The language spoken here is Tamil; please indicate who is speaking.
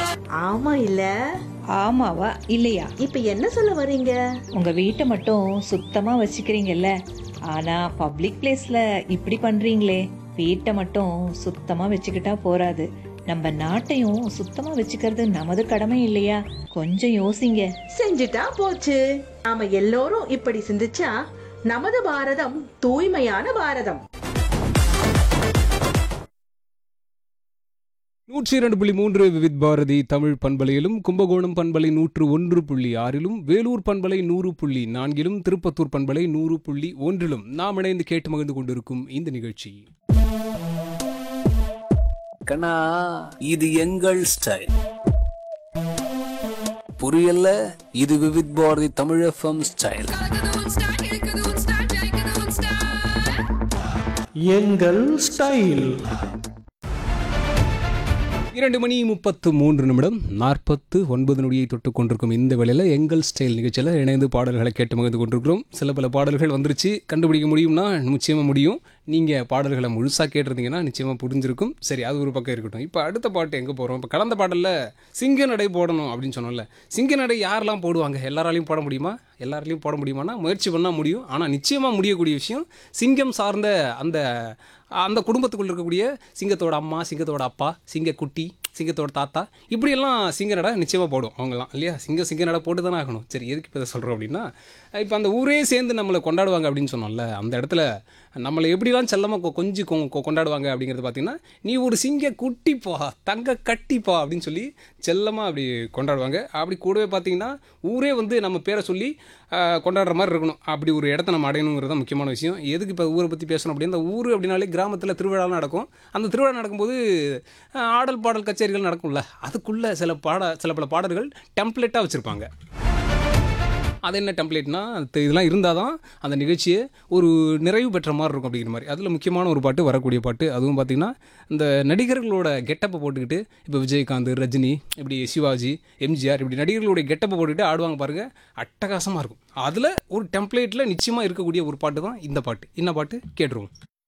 Speaker 1: ஆமா இல்ல
Speaker 2: ஆமாவா இல்லையா
Speaker 1: இப்ப என்ன சொல்ல வர்றீங்க
Speaker 2: உங்க வீட்டை மட்டும் சுத்தமா வச்சுக்கிறீங்கல்ல ஆனா பப்ளிக் பிளேஸ்ல இப்படி பண்றீங்களே வீட்டை மட்டும் சுத்தமா வச்சுக்கிட்டா போறாது நம்ம நாட்டையும் சுத்தமா வச்சுக்கிறது நமது கடமை இல்லையா கொஞ்சம் யோசிங்க
Speaker 1: செஞ்சுட்டா போச்சு நாம எல்லோரும் இப்படி சிந்திச்சா நமது பாரதம் தூய்மையான பாரதம்
Speaker 3: நூற்றி இரண்டு புள்ளி மூன்று விவித் பாரதி தமிழ் பண்பலையிலும் கும்பகோணம் பண்பலை நூற்று ஒன்று புள்ளி ஆறிலும் வேலூர் பண்பலை நூறு புள்ளி நான்கிலும் திருப்பத்தூர் பண்பலை நூறு புள்ளி ஒன்றிலும் நாம் இணைந்து கேட்டு மகிழ்ந்து கொண்டிருக்கும் இந்த நிகழ்ச்சி
Speaker 4: கண்ணா இது எங்கள் ஸ்டைல் புரியல இது விவித் பாரதி தமிழ் எஃப்எம் ஸ்டைல்
Speaker 5: எங்கள் ஸ்டைல்
Speaker 3: இரண்டு மணி முப்பத்து மூன்று நிமிடம் நாற்பத்து ஒன்பது நொடியை தொட்டு கொண்டிருக்கும் இந்த வேளையில் எங்கள் ஸ்டைல் நிகழ்ச்சியில் இணைந்து பாடல்களை கேட்டு மகிழ்ந்து கொண்டிருக்கிறோம் சில பல பாடல்கள் வந்துருச்சு கண்டுபிடிக்க முடியும்னா நிச்சயமாக முடியும் நீங்கள் பாடல்களை முழுசாக கேட்டிருந்தீங்கன்னா நிச்சயமாக புரிஞ்சிருக்கும் சரி அது ஒரு பக்கம் இருக்கட்டும் இப்போ அடுத்த பாட்டு எங்கே போகிறோம் இப்போ கடந்த பாடலில் சிங்க நடை போடணும் அப்படின்னு சொன்னோம்ல சிங்க நடை யாரெல்லாம் போடுவாங்க எல்லாராலையும் போட முடியுமா எல்லாராலையும் போட முடியுமானா முயற்சி பண்ணால் முடியும் ஆனால் நிச்சயமாக முடியக்கூடிய விஷயம் சிங்கம் சார்ந்த அந்த அந்த குடும்பத்துக்குள்ள இருக்கக்கூடிய சிங்கத்தோட அம்மா சிங்கத்தோட அப்பா சிங்கக்குட்டி சிங்கத்தோட தாத்தா இப்படியெல்லாம் சிங்க நடை நிச்சயமாக போடும் அவங்கலாம் இல்லையா சிங்கம் சிங்க நடை போட்டு தானே ஆகணும் சரி எதுக்கு இப்போ இதை சொல்கிறோம் அப்படின்னா இப்போ அந்த ஊரே சேர்ந்து நம்மளை கொண்டாடுவாங்க அப்படின்னு சொன்னோம்ல அந்த இடத்துல நம்மளை எப்படிலாம் செல்லமாக கொஞ்சம் கொ- கொ- கொண்டாடுவாங்க அப்படிங்கிறது பார்த்தீங்கன்னா நீ ஒரு சிங்க குட்டிப்பா தங்க கட்டிப்பா அப்படின்னு சொல்லி செல்லமாக அப்படி கொண்டாடுவாங்க அப்படி கூடவே பார்த்தீங்கன்னா ஊரே வந்து நம்ம பேரை சொல்லி ஆஹ், கொண்டாடுற மாதிரி இருக்கணும் அப்படி ஒரு இடத்த நம்ம அடையணுங்கிறது தான் முக்கியமான விஷயம் எதுக்கு இப்போ ஊரை பற்றி பேசணும் அப்படின்னா இந்த ஊர் அப்படின்னாலே கிராமத்தில் திருவிழாலாம் நடக்கும் அந்த திருவிழா நடக்கும்போது ஆஹ், ஆடல் பாடல் கச்சேரிகள் நடக்கும்ல அதுக்குள்ளே சில பாட சில பல பாடல்கள் டெம்ப்ளேட்டாக வச்சுருப்பாங்க அது என்ன டெம்ப்ளேட்னா இதெல்லாம் இருந்தால் தான் அந்த நிகழ்ச்சியை ஒரு நிறைவு பெற்ற மாதிரி இருக்கும் அப்படிங்கிற மாதிரி அதில் முக்கியமான ஒரு பாட்டு வரக்கூடிய பாட்டு அதுவும் பார்த்திங்கன்னா இந்த நடிகர்களோட கெட்டப்பை போட்டுக்கிட்டு இப்போ விஜயகாந்த் ரஜினி இப்படி சிவாஜி எம்ஜிஆர் இப்படி நடிகர்களுடைய கெட்டப்பை போட்டுக்கிட்டு ஆடுவாங்க பாருங்கள் அட்டகாசமாக இருக்கும் அதில் ஒரு டெம்ப்ளேட்டில் நிச்சயமாக இருக்கக்கூடிய ஒரு பாட்டு தான் இந்த பாட்டு என்ன பாட்டு கேட்டுருவோம்